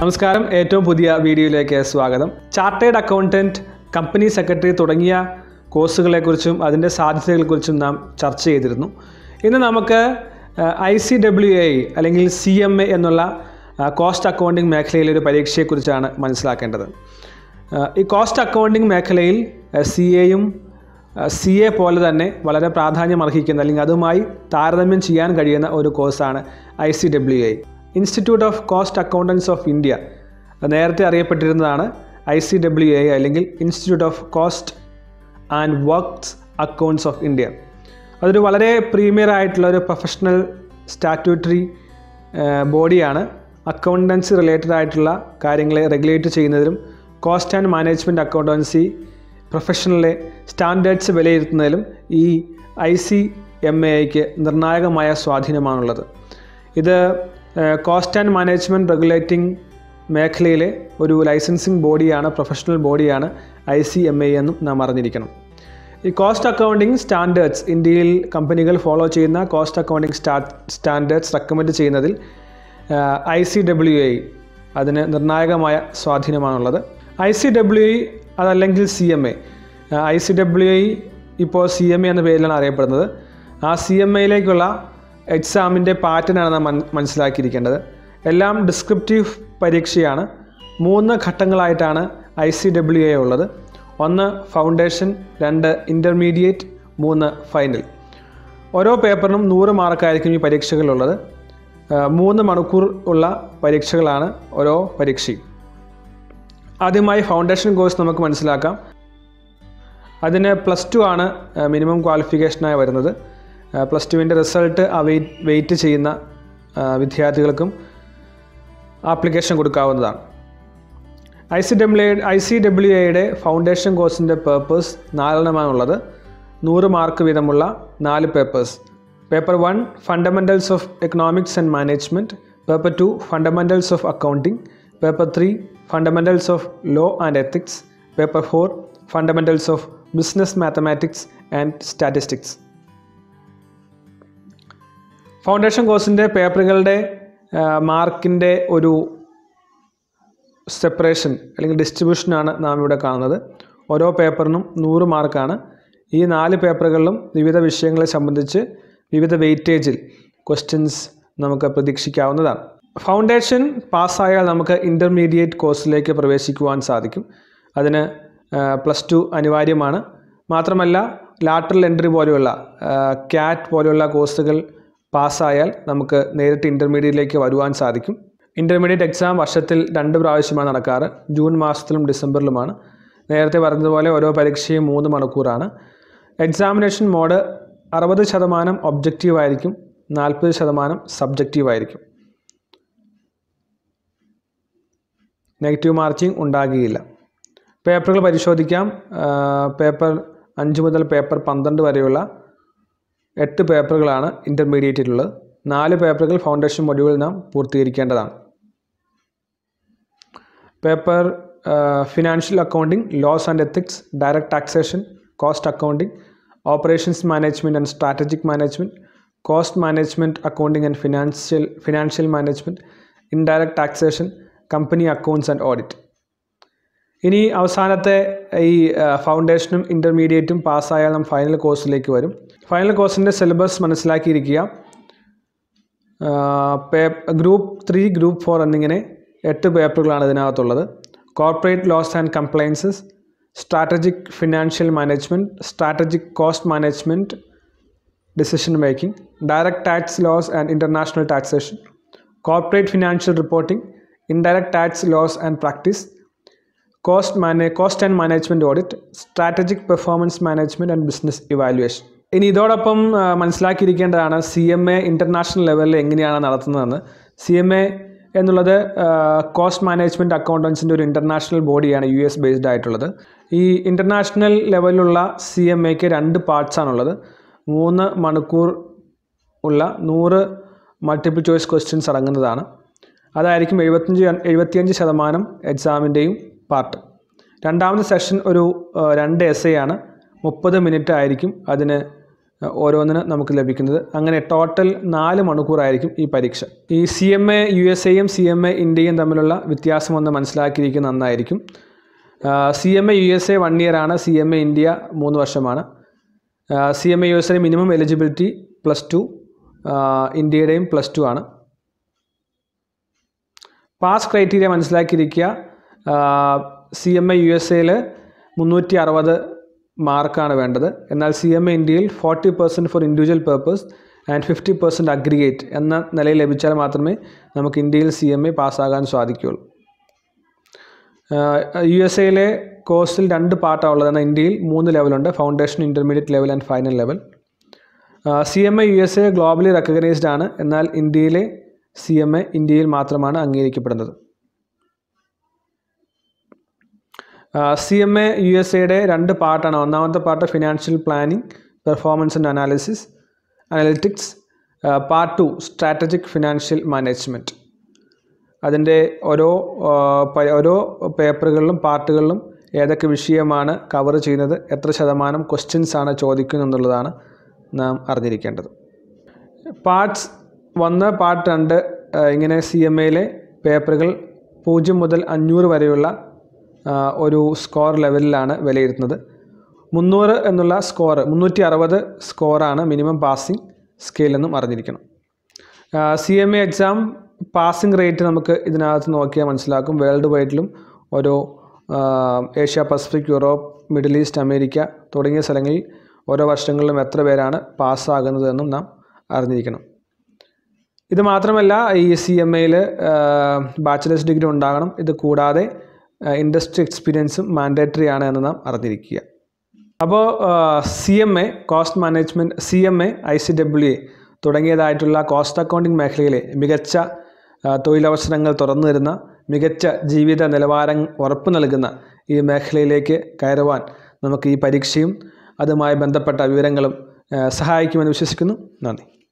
നമസ്കാരം ഏറ്റവും പുതിയ വീഡിയോയിലേക്ക് സ്വാഗതം ചാർട്ടേഡ് അക്കൗണ്ടൻറ്റ് കമ്പനി സെക്രട്ടറി തുടങ്ങിയ കോഴ്സുകളെക്കുറിച്ചും അതിൻ്റെ സാധ്യതകളെക്കുറിച്ചും നാം ചർച്ച ചെയ്തിരുന്നു ഇന്ന് നമുക്ക് ഐ സി ഡബ്ല്യു എ അല്ലെങ്കിൽ സി എം എ എന്നുള്ള കോസ്റ്റ് അക്കൗണ്ടിംഗ് മേഖലയിലെ ഒരു പരീക്ഷയെക്കുറിച്ചാണ് മനസ്സിലാക്കേണ്ടത് ആ, ഈ കോസ്റ്റ് അക്കൗണ്ടിംഗ് മേഖലയിൽ സി എയും സി എ പോലെ തന്നെ വളരെ പ്രാധാന്യം അർഹിക്കുന്ന അല്ലെങ്കിൽ അതുമായി താരതമ്യം ചെയ്യാൻ കഴിയുന്ന ഒരു കോഴ്സാണ് I C W I institute of cost accountants of India നേരത്തെ അറിയപ്പെട്ടിരുന്നതാണ് ഐ സി ഡബ്ല്യു എ അല്ലെങ്കിൽ institute of cost and works accounts of India അതൊരു വളരെ പ്രീമിയർ ആയിട്ടുള്ള ഒരു പ്രൊഫഷണൽ സ്റ്റാറ്റ്യൂട്ടറി ബോഡിയാണ് അക്കൗണ്ടൻസി റിലേറ്റഡ് ആയിട്ടുള്ള കാര്യങ്ങളെ റെഗുലേറ്റ് ചെയ്യുന്നതിലും കോസ്റ്റ് ആൻഡ് മാനേജ്മെൻറ്റ് അക്കൗണ്ടൻസി പ്രൊഫഷണലിലെ സ്റ്റാൻഡേർഡ്സ് വിലയിരുത്തുന്നതിലും ഈ ഐ സി എം എ ഐക്ക് നിർണായകമായ സ്വാധീനമാണുള്ളത് ഇത് കോസ്റ്റ് ആൻഡ് മാനേജ്മെൻറ്റ് റെഗുലേറ്റിംഗ് മേഖലയിലെ ഒരു ലൈസൻസിങ് ബോഡിയാണ് പ്രൊഫഷണൽ ബോഡിയാണ് ഐ സി എം എ എന്നും നാം അറിഞ്ഞിരിക്കണം ഈ കോസ്റ്റ് അക്കൗണ്ടിംഗ് സ്റ്റാൻഡേർഡ്സ് ഇന്ത്യയിൽ കമ്പനികൾ ഫോളോ ചെയ്യുന്ന cost accounting sta standards recommend ചെയ്യുന്നതിൽ ഐ സി ഡബ്ല്യു ഐ അതിന് നിർണായകമായ സ്വാധീനമാണുള്ളത് ഐ സി ഡബ്ല്യു ഐ അതല്ലെങ്കിൽ C M A I C W I ഇപ്പോൾ സി എം എ എന്ന പേരിലാണ് അറിയപ്പെടുന്നത് ആ സി എം എയിലേക്കുള്ള എക്സാമിൻ്റെ പാറ്റേണാണ് നാം മൻ മനസ്സിലാക്കിയിരിക്കേണ്ടത് എല്ലാം ഡിസ്ക്രിപ്റ്റീവ് പരീക്ഷയാണ് മൂന്ന് ഘട്ടങ്ങളായിട്ടാണ് ഐ സി ഡബ്ല്യു എ ഉള്ളത് ഒന്ന് ഫൗണ്ടേഷൻ രണ്ട് ഇൻ്റർമീഡിയറ്റ് മൂന്ന് ഫൈനൽ ഓരോ പേപ്പറിനും നൂറ് മാർക്കായിരിക്കും ഈ പരീക്ഷകളുള്ളത് ആ, മൂന്ന് മണിക്കൂർ ഉള്ള പരീക്ഷകളാണ് ഓരോ പരീക്ഷയും ആദ്യമായി ഫൗണ്ടേഷൻ കോഴ്സ് നമുക്ക് മനസ്സിലാക്കാം അതിന് പ്ലസ് ടു ആണ് മിനിമം ക്വാളിഫിക്കേഷനായി വരുന്നത് പ്ലസ് ടുവിൻ്റെ റിസൾട്ട് അവെയിറ്റ് വെയിറ്റ് ചെയ്യുന്ന ആ, വിദ്യാർത്ഥികൾക്കും ആപ്ലിക്കേഷൻ കൊടുക്കാവുന്നതാണ് I C W I C W എയുടെ ഫൗണ്ടേഷൻ കോഴ്സിൻ്റെ പേപ്പേഴ്സ് നാലെണ്ണമാണുള്ളത് നൂറ് മാർക്ക് വീതമുള്ള നാല് papers paper one fundamentals of economics and management paper two fundamentals of accounting paper three fundamentals of law and ethics paper four fundamentals of business mathematics and statistics foundation കോഴ്സിൻ്റെ പേപ്പറുകളുടെ മാർക്കിൻ്റെ ഒരു separation അല്ലെങ്കിൽ ഡിസ്ട്രിബ്യൂഷനാണ് നാം ഇവിടെ കാണുന്നത് ഓരോ പേപ്പറിനും നൂറ് മാർക്കാണ് ഈ നാല് പേപ്പറുകളിലും വിവിധ വിഷയങ്ങളെ സംബന്ധിച്ച് വിവിധ വെയിറ്റേജിൽ ക്വസ്റ്റ്യൻസ് നമുക്ക് പ്രതീക്ഷിക്കാവുന്നതാണ് ഫൗണ്ടേഷൻ പാസ്സായാൽ നമുക്ക് ഇൻ്റർമീഡിയറ്റ് കോഴ്സിലേക്ക് പ്രവേശിക്കുവാൻ സാധിക്കും അതിന് പ്ലസ് ടു അനിവാര്യമാണ് മാത്രമല്ല ലാറ്ററൽ എൻട്രി പോലെയുള്ള ക്യാറ്റ് പോലെയുള്ള കോഴ്സുകൾ പാസ്സായാൽ നമുക്ക് നേരിട്ട് ഇൻ്റർമീഡിയറ്റിലേക്ക് വരുവാൻ സാധിക്കും ഇൻ്റർമീഡിയറ്റ് എക്സാം വർഷത്തിൽ രണ്ട് പ്രാവശ്യമാണ് നടക്കാറ് ജൂൺ മാസത്തിലും ഡിസംബറിലുമാണ് നേരത്തെ പറഞ്ഞതുപോലെ ഓരോ പരീക്ഷയും മൂന്ന് മണിക്കൂറാണ് എക്സാമിനേഷൻ മോഡ് അറുപത് ശതമാനം ഒബ്ജക്റ്റീവ് ആയിരിക്കും നാൽപ്പത് ശതമാനം സബ്ജക്റ്റീവ് ആയിരിക്കും നെഗറ്റീവ് മാർക്കിംഗ് ഉണ്ടാകുകയില്ല പേപ്പറുകൾ പരിശോധിക്കാം ആ, പേപ്പർ അഞ്ച് മുതൽ പേപ്പർ പന്ത്രണ്ട് വരെയുള്ള എട്ട് പേപ്പറുകളാണ് ഇൻ്റർമീഡിയറ്റിലുള്ളത് നാല് പേപ്പറുകൾ ഫൗണ്ടേഷൻ മൊഡ്യൂളിൽ നാം പൂർത്തീകരിക്കേണ്ടതാണ് paper financial accounting laws and ethics direct taxation cost accounting operations management and strategic management cost management accounting and financial financial management indirect taxation company accounts and audit ഇനി അവസാനത്തെ ഈ ആ, ഫൗണ്ടേഷനും ഇൻ്റർമീഡിയറ്റും പാസ്സായാൽ നാം ഫൈനൽ കോഴ്സിലേക്ക് വരും ഫൈനൽ കോഴ്സിൻ്റെ സിലബസ് മനസ്സിലാക്കിയിരിക്കുക ആ, പേ- ഗ്രൂപ്പ് ത്രീ ഗ്രൂപ്പ് ഫോർ എന്നിങ്ങനെ എട്ട് പേപ്പറുകളാണ് ഇതിനകത്തുള്ളത് corporate laws and compliances strategic financial management strategic cost management decision making direct tax laws and international taxation corporate financial reporting indirect tax laws and practice cost mana cost and management audit strategic performance management and business evaluation ഇനി ഇതോടൊപ്പം ആ, മനസ്സിലാക്കിയിരിക്കേണ്ടതാണ് C M A international ലെവലിൽ എങ്ങനെയാണ് നടത്തുന്നതെന്ന് C M A എന്നുള്ളത് cost management അക്കൗണ്ടൻസിൻ്റെ ഒരു ഇൻ്റർനാഷണൽ ബോഡിയാണ് യു എസ് ബേസ്ഡ് ആയിട്ടുള്ളത് ഈ ഇൻ്റർനാഷണൽ ലെവലിലുള്ള സി എം എക്ക് രണ്ട് പാർട്സ് ആണുള്ളത് മൂന്ന് മണിക്കൂർ ഉള്ള നൂറ് മൾട്ടിപ്പിൾ ചോയ്സ് ക്വസ്റ്റ്യൻസ് അടങ്ങുന്നതാണ് അതായിരിക്കും എഴുപത്തഞ്ച് എഴുപത്തിയഞ്ച് ശതമാനം എക്സാമിൻ്റെയും പാർട്ട് രണ്ടാമത്തെ സെഷൻ ഒരു ആ, രണ്ട് എസ് ആണ് മുപ്പത് മിനിറ്റ് ആയിരിക്കും അതിന് ഓരോന്നിന് നമുക്ക് ലഭിക്കുന്നത് അങ്ങനെ ടോട്ടൽ നാല് മണിക്കൂറായിരിക്കും ഈ പരീക്ഷ ഈ C M A U S എയും സി എം എ ഇന്ത്യയും തമ്മിലുള്ള വ്യത്യാസം ഒന്ന് മനസ്സിലാക്കിയിരിക്കുന്നത് നന്നായിരിക്കും C M A U S A one year ആണ് സി എം എ ഇന്ത്യ മൂന്ന് വർഷമാണ് C M A U S A minimum eligibility plus two ഇന്ത്യയുടെയും പ്ലസ് ടു ആണ് പാസ് ക്രൈറ്റീരിയ മനസ്സിലാക്കിയിരിക്കുക C M A U S എയിൽ മുന്നൂറ്റി അറുപത് മാർക്കാണ് വേണ്ടത് എന്നാൽ സി എം എ ഇന്ത്യയിൽ forty percent for individual purpose and fifty percent aggregate എന്ന നിലയിൽ ലഭിച്ചാൽ മാത്രമേ നമുക്ക് ഇന്ത്യയിൽ സി എം എ പാസ്സാകാൻ സാധിക്കുകയുള്ളൂ യു എസ് എയിലെ കോഴ്സിൽ രണ്ട് പാർട്ടാണ് ഉള്ളത് എന്നാൽ ഇന്ത്യയിൽ മൂന്ന് ലെവലുണ്ട് foundation intermediate level and final level C M A U S A globally recognised ആണ് എന്നാൽ ഇന്ത്യയിലെ സി എം എ ഇന്ത്യയിൽ മാത്രമാണ് അംഗീകരിക്കപ്പെടുന്നത് C M A U S എയുടെ രണ്ട് പാർട്ടാണ് ഒന്നാമത്തെ part financial planning performance and analysis analytics part two strategic financial management അതിൻ്റെ ഓരോ ഓരോ പേപ്പറുകളിലും പാർട്ടുകളിലും ഏതൊക്കെ വിഷയമാണ് കവർ ചെയ്യുന്നത് എത്ര ശതമാനം ക്വസ്റ്റ്യൻസ് ആണ് ചോദിക്കുന്നത് എന്നുള്ളതാണ് നാം അറിഞ്ഞിരിക്കേണ്ടത് പാർട്സ് ഒന്ന് പാർട്ട് രണ്ട് ഇങ്ങനെ സി എം എയിലെ പേപ്പറുകൾ പൂജ്യം മുതൽ അഞ്ഞൂറ് വരെയുള്ള ഒരു സ്കോർ ലെവലിലാണ് വിലയിരുത്തുന്നത് മുന്നൂറ് എന്നുള്ള സ്കോർ മുന്നൂറ്റി അറുപത് സ്കോറാണ് മിനിമം പാസിംഗ് സ്കെയിൽ എന്നും അറിഞ്ഞിരിക്കണം C M A exam passing rate നമുക്ക് ഇതിനകത്ത് നോക്കിയാൽ മനസ്സിലാക്കും വേൾഡ് വൈഡിലും ഓരോ Asia Pacific Europe Middle East America തുടങ്ങിയ സ്ഥലങ്ങളിൽ ഓരോ വർഷങ്ങളിലും എത്ര പേരാണ് പാസ്സാകുന്നതെന്നും നാം അറിഞ്ഞിരിക്കണം ഇത് മാത്രമല്ല ഈ സി എം എയിൽ ബാച്ചിലേഴ്സ് ഡിഗ്രി ഉണ്ടാകണം ഇത് കൂടാതെ ഇൻഡസ്ട്രി എക്സ്പീരിയൻസും മാൻഡേറ്ററി ആണ് എന്ന് നാം അറിഞ്ഞിരിക്കുക അപ്പോൾ C M A cost management C M A I C W A തുടങ്ങിയതായിട്ടുള്ള കോസ്റ്റ് അക്കൗണ്ടിംഗ് മേഖലയിലെ മികച്ച തൊഴിലവസരങ്ങൾ തുറന്നു തരുന്ന മികച്ച ജീവിത നിലവാരം ഉറപ്പു നൽകുന്ന ഈ മേഖലയിലേക്ക് കയറുവാൻ നമുക്ക് ഈ പരീക്ഷയും അതുമായി ബന്ധപ്പെട്ട വിവരങ്ങളും സഹായിക്കുമെന്ന് വിശ്വസിക്കുന്നു നന്ദി